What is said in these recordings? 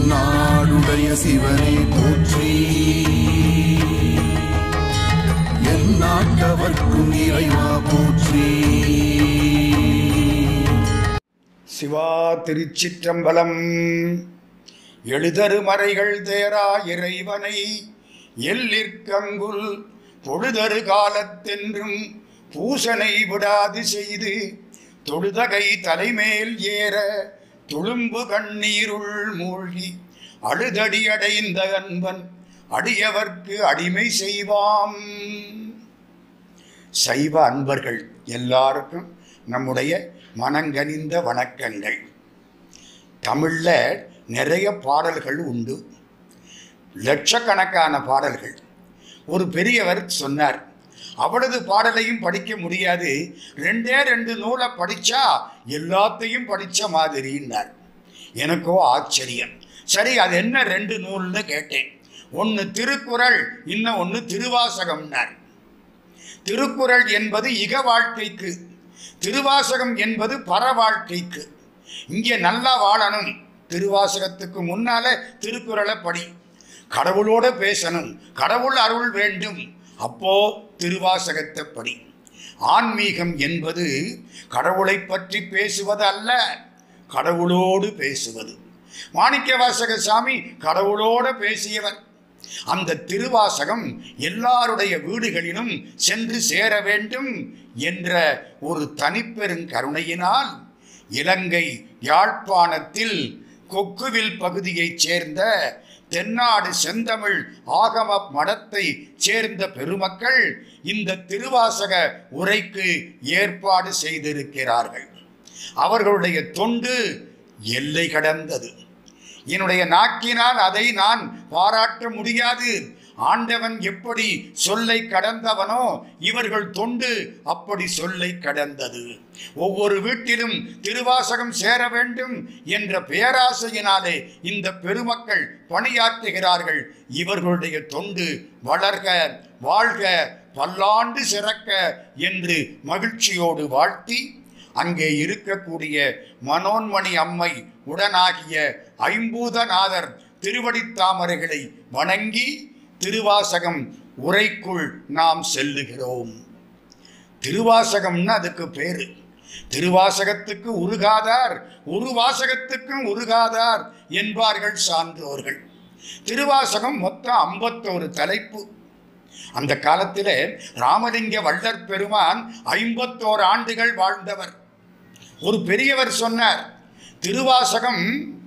தென்னாடுடைய சிவனே போற்றி எந்நாட்டவர்க்கும் இறைவா போற்றி சிவா திருச்சிற்றம்பலம் எழுதரு மறைகள் தேரா இறைவனை எல்லிற்கங்குல் பொழுதரு காலத்தென்றும் பூசனை விடாது செய்து தொழுதகை தலைமேல் ஏற துளும்பு கண்ணீருள் மூழ்கி அழுதடி அடைந்த அன்பன் அடியவர்க்கு அடிமை செய்வாம் சைவ அன்பர்கள் எல்லாருக்கும் நம்முடைய மனங்கனிந்த வணக்கங்கள் தமிழில் நிறைய பாடல்கள் உண்டு லட்சக்கணக்கான பாடல்கள் ஒரு பெரியவர் சொன்னார் அவளது பாடலையும் படிக்க முடியாது ரெண்டே ரெண்டு நூலை படித்தா எல்லாத்தையும் படித்த மாதிரின்னார் எனக்கோ ஆச்சரியம் சரி அது என்ன ரெண்டு நூல்னு கேட்டேன் ஒன்று திருக்குறள் இன்னும் ஒன்று திருவாசகம்னார் திருக்குறள் என்பது இக வாழ்க்கைக்கு திருவாசகம் என்பது பர வாழ்க்கைக்கு இங்கே நல்லா வாழணும் திருவாசகத்துக்கு முன்னால திருக்குறளை படி கடவுளோட பேசணும் கடவுள் அருள் வேண்டும் அப்போ திருவாசகத்தை படி ஆன்மீகம் என்பது கடவுளை பற்றி பேசுவது அல்ல கடவுளோடு பேசுவது மாணிக்க வாசக சாமி கடவுளோட பேசியவர் அந்த திருவாசகம் எல்லாருடைய வீடுகளிலும் சென்று சேர வேண்டும் என்ற ஒரு தனிப்பெருங்கருணையினால் இலங்கை யாழ்ப்பாணத்தில் கொக்குவில் பகுதியைச் சேர்ந்த தென்னாடு செந்தமிழ் ஆகம மடத்தை சேர்ந்த பெருமக்கள் இந்த திருவாசக உரைக்கு ஏற்பாடு செய்திருக்கிறார்கள் அவர்களுடைய தொண்டு எல்லை கடந்தது என்னுடைய நாக்கினால் அதை நான் பாராட்ட முடியாது ஆண்டவன் எப்படி சொல்லை கடந்தவனோ இவர்கள் தொண்டு அப்படி சொல்லை கடந்தது ஒவ்வொரு வீட்டிலும் திருவாசகம் சேர வேண்டும் என்ற பேராசையினாலே இந்த பெருமக்கள் பணியாற்றுகிறார்கள் இவர்களுடைய தொண்டு வளர்க வாழ்க பல்லாண்டு சிறக்க என்று மகிழ்ச்சியோடு வாழ்த்தி அங்கே இருக்கக்கூடிய மனோன்மணி அம்மை உடனாகிய ஐம்பூதநாதர் திருவடித்தாமரைகளை வணங்கி திருவாசகம் உரைக்குள் நாம் செல்லுகிறோம் திருவாசகம்னு அதுக்கு பேரு திருவாசகத்துக்கு உருகாதார் ஒரு வாசகத்துக்கும் உருகாதார் என்பார்கள் சான்றோர்கள் திருவாசகம் மொத்தம் ஐம்பத்தோரு தலைப்பு அந்த காலத்தில் ராமலிங்க வள்ளற் பெருமான் ஐம்பத்தோரு ஆண்டுகள் வாழ்ந்தவர் ஒரு பெரியவர் சொன்னார் திருவாசகம்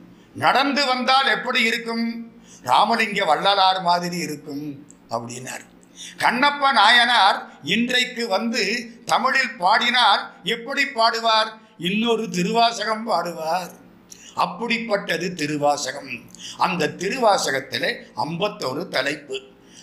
நடந்து வந்தால் எப்படி இருக்கும் ராமலிங்க வள்ளலார் மாதிரி இருக்கும் அப்படின்னார் கண்ணப்ப நாயனார் இன்றைக்கு வந்து தமிழில் பாடினால் எப்படி பாடுவார் இன்னொரு திருவாசகம் பாடுவார் அப்படிப்பட்டது திருவாசகம் அந்த திருவாசகத்தில் ஐம்பத்தோரு தலைப்பு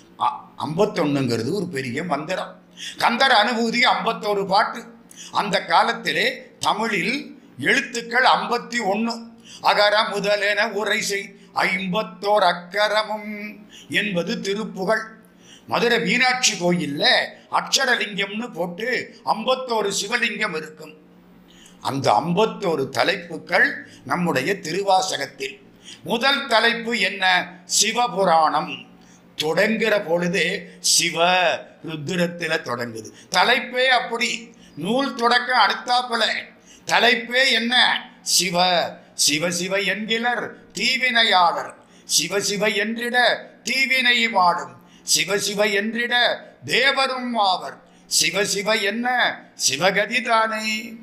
ஐம்பத்தொன்னுங்கிறது ஒரு பெரிய மந்திரம் கந்தர் அனுபூதி ஐம்பத்தோரு பாட்டு அந்த காலத்திலே தமிழில் எழுத்துக்கள் ஐம்பத்தி ஒன்று அகர முதலென உரை செய் ஐம்பத்தோர் அக்கரமும் என்பது திருப்புகழ் மதுரை மீனாட்சி கோயில்ல அக்ஷரலிங்கம்னு போட்டு ஐம்பத்தோரு சிவலிங்கம் இருக்கும் அந்த ஐம்பத்தோரு தலைப்புகள் நம்முடைய திருவாசகத்தில் முதல் தலைப்பு என்ன சிவபுராணம் தொடங்குற பொழுதே சிவ ருத்ரத்தில் தொடங்குது தலைப்பே அப்படி நூல் தொடக்கம் அடுத்தாப்புல தலைப்பே என்ன சிவ சிவ சிவ என்கிறர் தீவினையாளர் சிவ சிவ என்றிட தீவினை மாடும் சிவ சிவ என்றிட தேவரும் ஆவர் சிவ சிவ என்ன சிவகதி தானே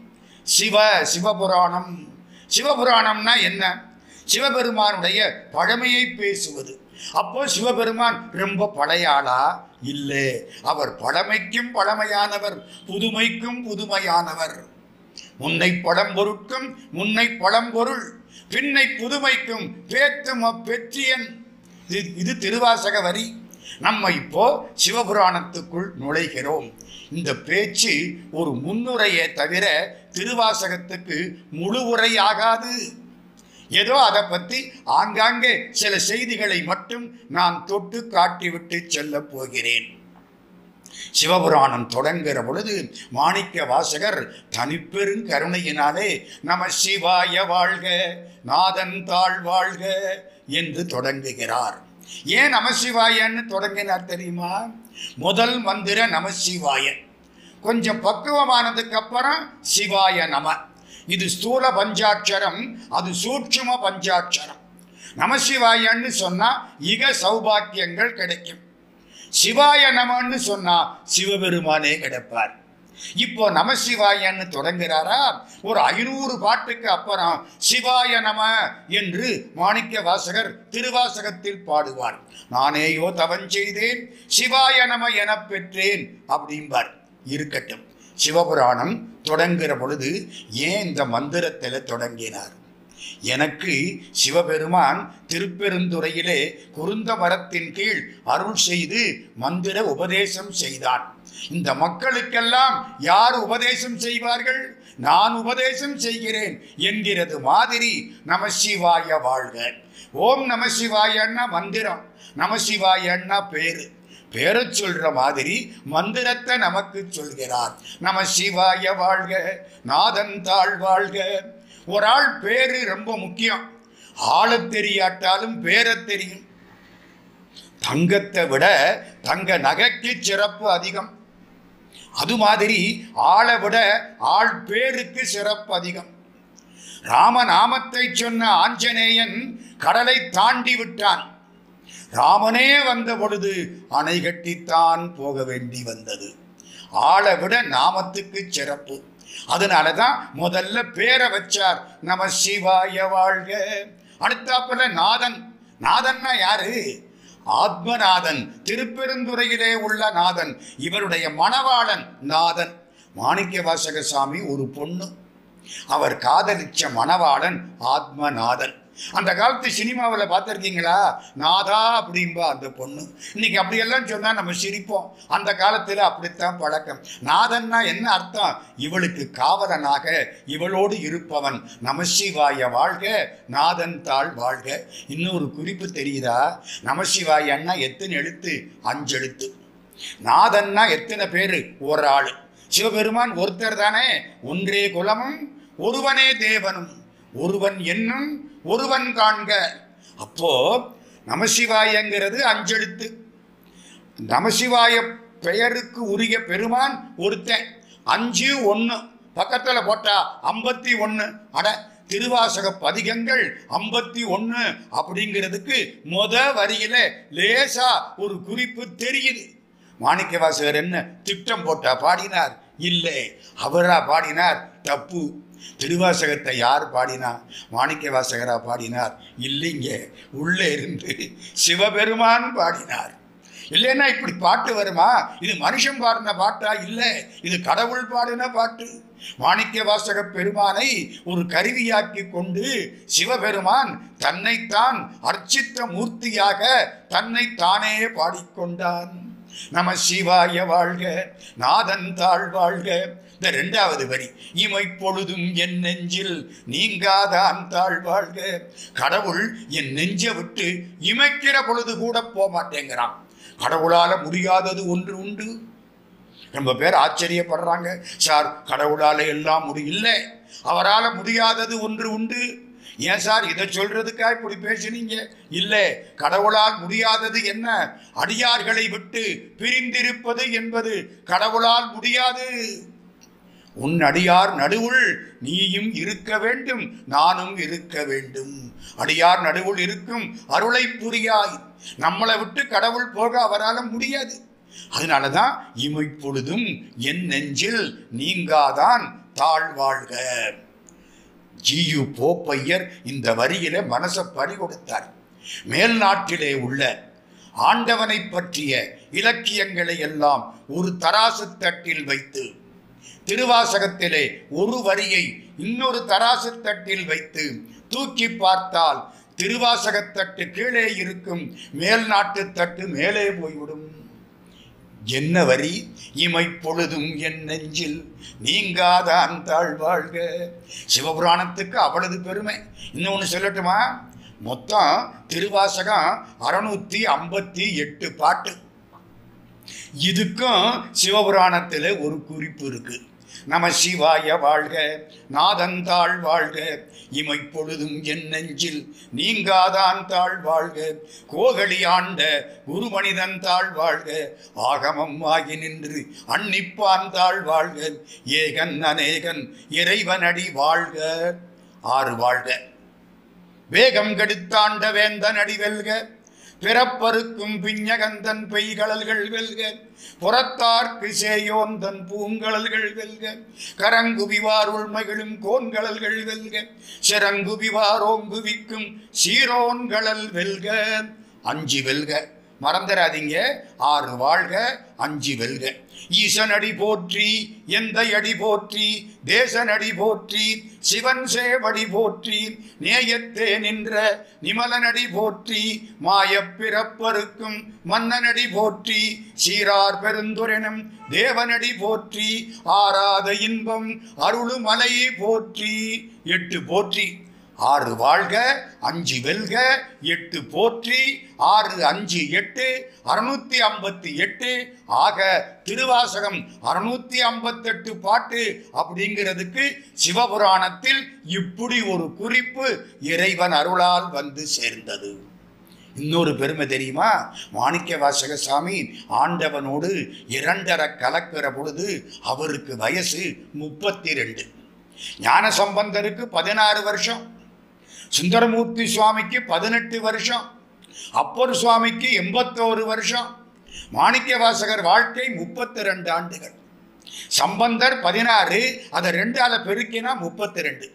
சிவ சிவபுராணம் சிவபுராணம்னா என்ன சிவபெருமானுடைய பழமையை பேசுவது அப்போ சிவபெருமான் ரொம்ப பழையாளா இல்லை அவர் பழமைக்கும் பழமையானவர் புதுமைக்கும் புதுமையானவர் முன்னை பழம்பொருட்கும் முன்னை பழம்பொருள் பின்னை புதுமைக்கும் பேத்தும் அப்பெற்றியன் இது இது திருவாசக வரி நம்ம இப்போ சிவபுராணத்துக்குள் நுழைகிறோம் இந்த பேச்சு ஒரு முன்னுரையே தவிர திருவாசகத்துக்கு முழு உரையாகாது ஏதோ அதை பற்றி ஆங்காங்கே சில செய்திகளை மட்டும் நான் தொட்டு காட்டிவிட்டு செல்லப் போகிறேன் சிவபுராணம் தொடங்குகிற பொழுது மாணிக்க வாசகர் தனிப்பெரும் கருணையினாலே நம சிவாய வாழ்க நாதன் தாழ் வாழ்க என்று தொடங்குகிறார் ஏன் நமசிவாயன்னு தொடங்கினார் தெரியுமா முதல் மந்திர நமசிவாய கொஞ்சம் பக்குவமானதுக்கு அப்புறம் சிவாய நம இது ஸ்தூல பஞ்சாட்சரம் அது சூட்சும பஞ்சாட்சரம் நமசிவாயன்னு சொன்னா இக சௌபாக்கியங்கள் கிடைக்கும் சிவாய நமன்னு சொன்னா சிவபெருமானே கிடைப்பார் இப்போ நமசிவாயன்னு தொடங்குறாரா ஒரு ஐநூறு பாட்டுக்கு அப்புறம் சிவாய நம என்று மாணிக்க வாசகர் திருவாசகத்தில் பாடுவார் நானேயோ தவன் செய்தேன் சிவாய நம எனப் பெற்றேன் அப்படிம்பார் இருக்கட்டும் சிவபுராணம் தொடங்குகிற பொழுது ஏன் இந்த மந்திரத்தில் தொடங்கினார் எனக்கு சிவபெருமான் திருப்பெருந்துறையிலே குருந்த மரத்தின் கீழ் அருள் செய்து மந்திர உபதேசம் செய்தான் இந்த மக்களுக்கெல்லாம் யார் உபதேசம் செய்வார்கள் நான் உபதேசம் செய்கிறேன் என்கிறது மாதிரி நமசிவாய வாழ்க ஓம் நமசிவாயன்னா மந்திரம் நமசிவாயன்னா பேரு பேரை சொல்ற மாதிரி மந்திரத்தை நமக்கு சொல்கிறார் நம சிவாய வாழ்க நாதன் தாழ் வாழ்க ஒரு ஆள் பேரு ரொம்ப முக்கியம் ஆளத் தெரியாட்டாலும் பேரத் தெரியும் தங்கத்தை விட தங்க நகைக்கு சிறப்பு அதிகம் அது மாதிரி ஆளை விட ஆள் பேருக்கு சிறப்பு அதிகம் ராமநாமத்தை சொன்ன ஆஞ்சநேயன் கடலை தாண்டி விட்டான் ராமனே வந்த பொழுது அணை கட்டித்தான் போக வேண்டி வந்தது ஆளை விட நாமத்துக்கு சிறப்பு அதனால தான் முதல்ல பேரை வச்சார் நம சிவாய வாழ்க அடுத்தாப்புல நாதன் நாதன்னா யாரு ஆத்மநாதன் திருப்பெருந்துறையிலே உள்ள நாதன் இவருடைய மணவாளன் நாதன் மாணிக்க வாசக சாமி ஒரு பொண்ணு அவர் காதலிச்ச மணவாளன் ஆத்மநாதன் அந்த காலத்து சினிமாவில் பார்த்துருக்கீங்களா நாதா அப்படிம்பா அந்த பொண்ணு இன்னைக்கு அப்படியெல்லாம் சொன்னால் நம்ம சிரிப்போம் அந்த காலத்தில் அப்படித்தான் பழக்கம் நாதன்னா என்ன அர்த்தம் இவளுக்கு காவலனாக இவளோடு இருப்பவன் நமசிவாய வாழ்க நாதன் தாழ் வாழ்க இன்னொரு குறிப்பு தெரியுதா நமசிவாய அண்ணா எத்தனை எழுத்து அஞ்சு எழுத்து நாதன்னா எத்தனை பேர் ஒரு ஆள் சிவபெருமான் ஒருத்தர் தானே ஒன்றே குலமும் ஒருவனே தேவனும் ஒருவன் என்னும் ஒருவன் காண்க அப்போ நமசிவாயங்கிறது அஞ்செழுத்து நமசிவாய பெயருக்கு உரிய பெருமான் ஒருத்தன் அஞ்சு ஒன்று பக்கத்தில் போட்டா ஐம்பத்தி ஒன்று அட திருவாசக பதிகங்கள் ஐம்பத்தி ஒன்று அப்படிங்கிறதுக்கு முத வரியில லேசா ஒரு குறிப்பு தெரியுது மாணிக்கவாசகர் என்ன திட்டம் போட்டா பாடினார் இல்லை அவரா பாடினார் தப்பு திருவாசகத்தை யார் பாடினா மாணிக்க வாசகரா பாடினார் இல்லைங்க உள்ளே இருந்து சிவபெருமான் பாடினார் இல்லைன்னா இப்படி பாட்டு வருமா இது மனுஷன் பாடின பாட்டா இல்லை இது கடவுள் பாடின பாட்டு மாணிக்க வாசக பெருமானை ஒரு கருவியாக்கி கொண்டு சிவபெருமான் தன்னைத்தான் அர்ச்சித்த மூர்த்தியாக தன்னை தானே பாடிக்கொண்டான் நம சிவாய வாழ்க நாதன் தாழ் வாழ்க இந்த ரெண்டாவது வரி இமை பொழுதும் என் நெஞ்சில் நீங்காதான் தாழ் வாழ்க கடவுள் என் நெஞ்சை விட்டு இமைக்கிற பொழுது கூட போக மாட்டேங்கிறான் கடவுளால முடியாதது ஒன்று உண்டு ரொம்ப பேர் ஆச்சரியப்படுறாங்க சார் கடவுளால எல்லாம் முடியல அவரால் முடியாதது ஒன்று உண்டு ஏன் சார் இதை சொல்றதுக்கா இப்படி பேசுனீங்க இல்லை கடவுளால் முடியாதது என்ன அடியார்களை விட்டு பிரிந்திருப்பது என்பது கடவுளால் முடியாது உன் அடியார் நடுவுள் நீயும் இருக்க வேண்டும் நானும் இருக்க வேண்டும் அடியார் நடுவுள் இருக்கும் அருளை புரியாய் நம்மளை விட்டு கடவுள் போக அவரால் முடியாது அதனால தான் இமைப்பொழுதும் என் நெஞ்சில் நீங்காதான் தாழ்வாழ்க ஜியு போப்பையர் இந்த வரியில மனசை பறி கொடுத்தார் மேல் நாட்டிலே உள்ள ஆண்டவனை பற்றிய இலக்கியங்களை எல்லாம் ஒரு தராசு தட்டில் வைத்து திருவாசகத்திலே ஒரு வரியை இன்னொரு தராசு தட்டில் வைத்து தூக்கி பார்த்தால் திருவாசகத்தட்டு கீழே இருக்கும் மேல் நாட்டு தட்டு மேலே போய்விடும் என்ன வரி இமை பொழுதும் என் நெஞ்சில் நீங்காதான் தாழ்வாழ்க சிவபுராணத்துக்கு அவ்வளவு பெருமை இன்னொன்று சொல்லட்டுமா மொத்தம் திருவாசகம் அறுநூத்தி ஐம்பத்தி எட்டு பாட்டு இதுக்கும் சிவபுராணத்தில் ஒரு குறிப்பு இருக்கு நம சிவாய வாழ்க நாதந்தாள் வாழ்க இமைப்பொழுதும் என் நெஞ்சில் நீங்காதான் தாழ் வாழ்க கோகலி ஆண்ட குருமனிதன் தாழ் வாழ்க ஆகமம் ஆகி நின்று அன்னிப்பான் தாழ் வாழ்க ஏகன் அநேகன் இறைவனடி வாழ்க ஆறு வாழ்க வேகம் கெடுத்தாண்ட வேந்தன் அடி வெல்க பிறப்பருக்கும் பிஞ்சகந்தன் பெய்கடல்கள் வெல்க புறத்தார்க்கு சேயோந்தன் பூங்கடல்கள் வெல்க கரங்குவிவார் உள்மைகளும் கோன்கடல்கள் வெல்க சிறங்குவிவாரோங்குவிக்கும் சீரோன்கடல் வெல்க அஞ்சு வெல்க மறந்துடாதீங்க ஆறு வாழ்க அஞ்சு வெல்க ஈசனடி போற்றி எந்த அடி போற்றி தேசனடி போற்றி சிவன் சேவடி போற்றி நேயத்தே நின்ற நிமலனடி போற்றி மாயப் பிறப்பருக்கும் மன்னனடி போற்றி சீரார் பெருந்துரெனும் தேவனடி போற்றி ஆராத இன்பம் அருளுமலை போற்றி எட்டு போற்றி ஆறு வாழ்க அஞ்சு வெல்க எட்டு போற்றி ஆறு அஞ்சு எட்டு அறுநூத்தி ஐம்பத்தி எட்டு ஆக திருவாசகம் அறுநூத்தி ஐம்பத்தெட்டு பாட்டு அப்படிங்கிறதுக்கு சிவபுராணத்தில் இப்படி ஒரு குறிப்பு இறைவன் அருளால் வந்து சேர்ந்தது இன்னொரு பெருமை தெரியுமா மாணிக்க வாசக சாமி ஆண்டவனோடு இரண்டரை கலக்கிற பொழுது அவருக்கு வயசு முப்பத்தி ரெண்டு ஞான சம்பந்தருக்கு பதினாறு வருஷம் சுந்தரமூர்த்தி சுவாமிக்கு பதினெட்டு வருஷம் அப்பர் சுவாமிக்கு எண்பத்தோரு வருஷம் மாணிக்க வாசகர் வாழ்க்கை முப்பத்தி ரெண்டு ஆண்டுகள் சம்பந்தர் பதினாறு அதை ரெண்டால பெருக்கினா முப்பத்தி ரெண்டு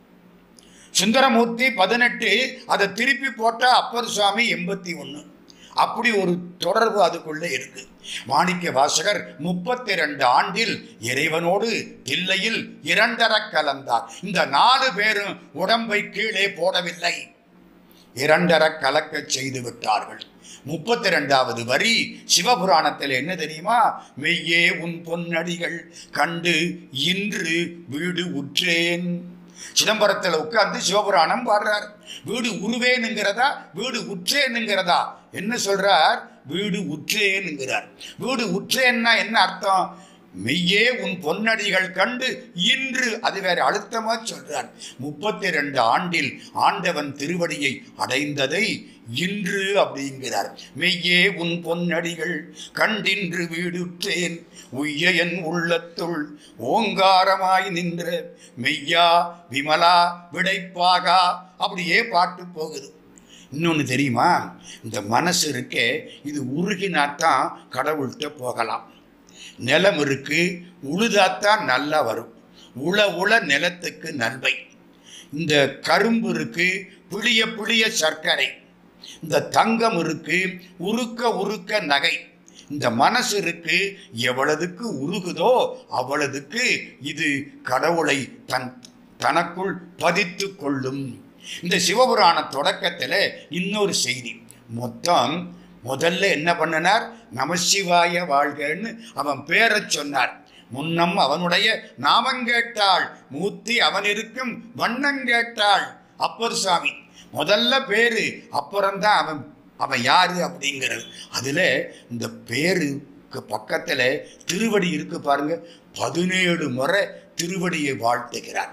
சுந்தரமூர்த்தி பதினெட்டு அதை திருப்பி போட்டா அப்பர் சுவாமி எண்பத்தி ஒன்று அப்படி ஒரு தொடர்பு அதுக்குள்ளே இருக்கு மாணிக்க வாசகர் முப்பத்தி ரெண்டு ஆண்டில் இறைவனோடு தில்லையில் இரண்டர கலந்தார் இந்த நாலு பேரும் உடம்பை கீழே போடவில்லை இரண்டர கலக்க செய்து விட்டார்கள் முப்பத்தி ரெண்டாவது வரி சிவபுராணத்தில் என்ன தெரியுமா மெய்யே உன் பொன்னடிகள் கண்டு இன்று வீடு உற்றேன் சிதம்பரத்தில் உட்கார்ந்து சிவபுராணம் பாடுறார் வீடு உருவேனுங்கிறதா வீடு உற்றேனுங்கிறதா என்ன சொல்றார் வீடு உற்றேனுங்கிறார் வீடு உற்றேன்னா என்ன அர்த்தம் மெய்யே உன் பொன்னடிகள் கண்டு இன்று அது வேற அழுத்தமா சொல்றார் முப்பத்தி ரெண்டு ஆண்டில் ஆண்டவன் திருவடியை அடைந்ததை இன்று அப்படிங்கிறார் மெய்யே உன் பொன்னடிகள் கண்டின்று வீடுற்றேன் உய்ய என் உள்ளத்துள் ஓங்காரமாய் நின்ற மெய்யா விமலா விடைப்பாகா அப்படியே பாட்டு போகுது இன்னொன்று தெரியுமா இந்த மனசு இருக்கே இது உருகினாத்தான் கடவுள்கிட்ட போகலாம் நிலம் இருக்கு உழுதாத்தான் நல்லா வரும் உள உள நிலத்துக்கு நன்மை இந்த கரும்பு இருக்கு புளிய புளிய சர்க்கரை இந்த தங்கம் இருக்கு உருக்க உருக்க நகை இந்த மனசு இருக்கு எவ்வளவுக்கு உருகுதோ அவ்வளவுக்கு இது கடவுளை தன் தனக்குள் பதித்து கொள்ளும் இந்த சிவபுராண தொடக்கத்தில் இன்னொரு செய்தி மொத்தம் முதல்ல என்ன பண்ணனார் நமசிவாய வாழ்கன்னு அவன் பேரை சொன்னார் முன்னம் அவனுடைய நாமம் கேட்டாள் மூர்த்தி அவன் இருக்கும் வண்ணம் கேட்டாள் அப்பர் சாமி முதல்ல பேரு அப்புறம்தான் அவன் அவன் யாரு அப்படிங்கிறது அதுல இந்த பேருக்கு பக்கத்துல திருவடி இருக்கு பாருங்க பதினேழு முறை திருவடியை வாழ்த்துகிறார்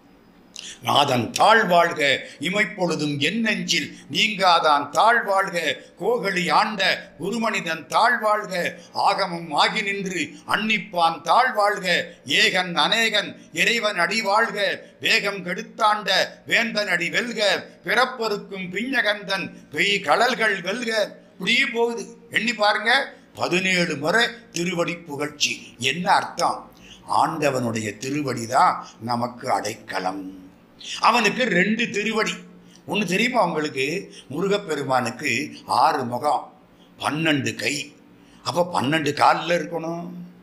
நாதன் தாழ்வாழ்க இமைப்பொழுதும் என் நெஞ்சில் நீங்காதான் தாழ்வாழ்க கோகலி ஆண்ட குருமனிதன் தாழ்வாழ்க ஆகமம் ஆகி நின்று அன்னிப்பான் தாழ்வாழ்க ஏகன் அநேகன் இறைவன் அடி வாழ்க வேகம் கெடுத்தாண்ட வேந்தன் அடி வெல்க பிறப்பருக்கும் பிஞ்சகந்தன் பெய் கடல்கள் வெல்க இப்படியே போகுது எண்ணி பாருங்க பதினேழு முறை திருவடி புகழ்ச்சி என்ன அர்த்தம் ஆண்டவனுடைய திருவடி தான் நமக்கு அடைக்கலம் அவனுக்கு ரெண்டு திருவடி ஒன்று தெரியுமா உங்களுக்கு முருகப்பெருமானுக்கு ஆறு முகம் பன்னெண்டு கை அப்போ பன்னெண்டு காலில் இருக்கணும்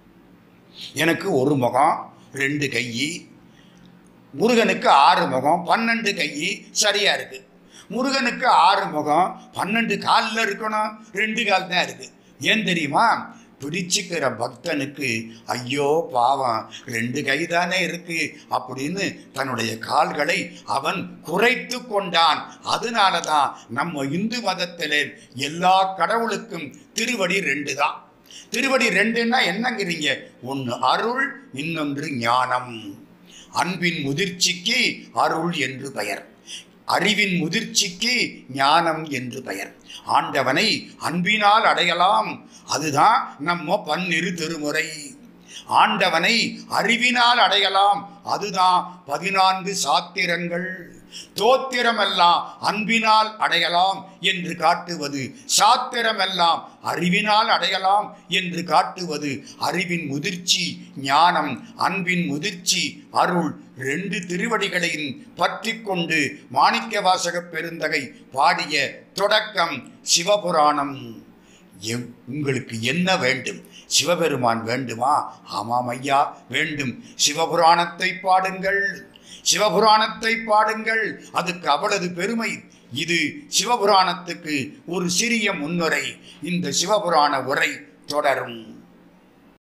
எனக்கு ஒரு முகம் ரெண்டு கை முருகனுக்கு ஆறு முகம் பன்னெண்டு கை சரியா இருக்கு முருகனுக்கு ஆறு முகம் பன்னெண்டு காலில் இருக்கணும் ரெண்டு கால் தான் இருக்கு ஏன் தெரியுமா பிடிச்சுக்கிற பக்தனுக்கு ஐயோ பாவம் ரெண்டு கை தானே இருக்கு அப்படின்னு தன்னுடைய கால்களை அவன் குறைத்து கொண்டான் அதனால தான் நம்ம இந்து மதத்திலே எல்லா கடவுளுக்கும் திருவடி ரெண்டு தான் திருவடி ரெண்டுன்னா என்னங்கிறீங்க ஒன்று அருள் இன்னொன்று ஞானம் அன்பின் முதிர்ச்சிக்கு அருள் என்று பெயர் அறிவின் முதிர்ச்சிக்கு ஞானம் என்று பெயர் ஆண்டவனை அன்பினால் அடையலாம் அதுதான் நம்ம பன்னிரு திருமுறை ஆண்டவனை அறிவினால் அடையலாம் அதுதான் பதினான்கு சாத்திரங்கள் தோத்திரமெல்லாம் அன்பினால் அடையலாம் என்று காட்டுவது சாத்திரமெல்லாம் அறிவினால் அடையலாம் என்று காட்டுவது அறிவின் முதிர்ச்சி ஞானம் அன்பின் முதிர்ச்சி அருள் ரெண்டு திருவடிகளையும் பற்றி கொண்டு மாணிக்க வாசகப் பெருந்தகை பாடிய தொடக்கம் சிவபுராணம் எவ் உங்களுக்கு என்ன வேண்டும் சிவபெருமான் வேண்டுமா ஆமாம் ஐயா வேண்டும் சிவபுராணத்தை பாடுங்கள் சிவபுராணத்தை பாடுங்கள் அதுக்கு அவளது பெருமை இது சிவபுராணத்துக்கு ஒரு சிறிய முன்னுரை இந்த சிவபுராண உரை தொடரும்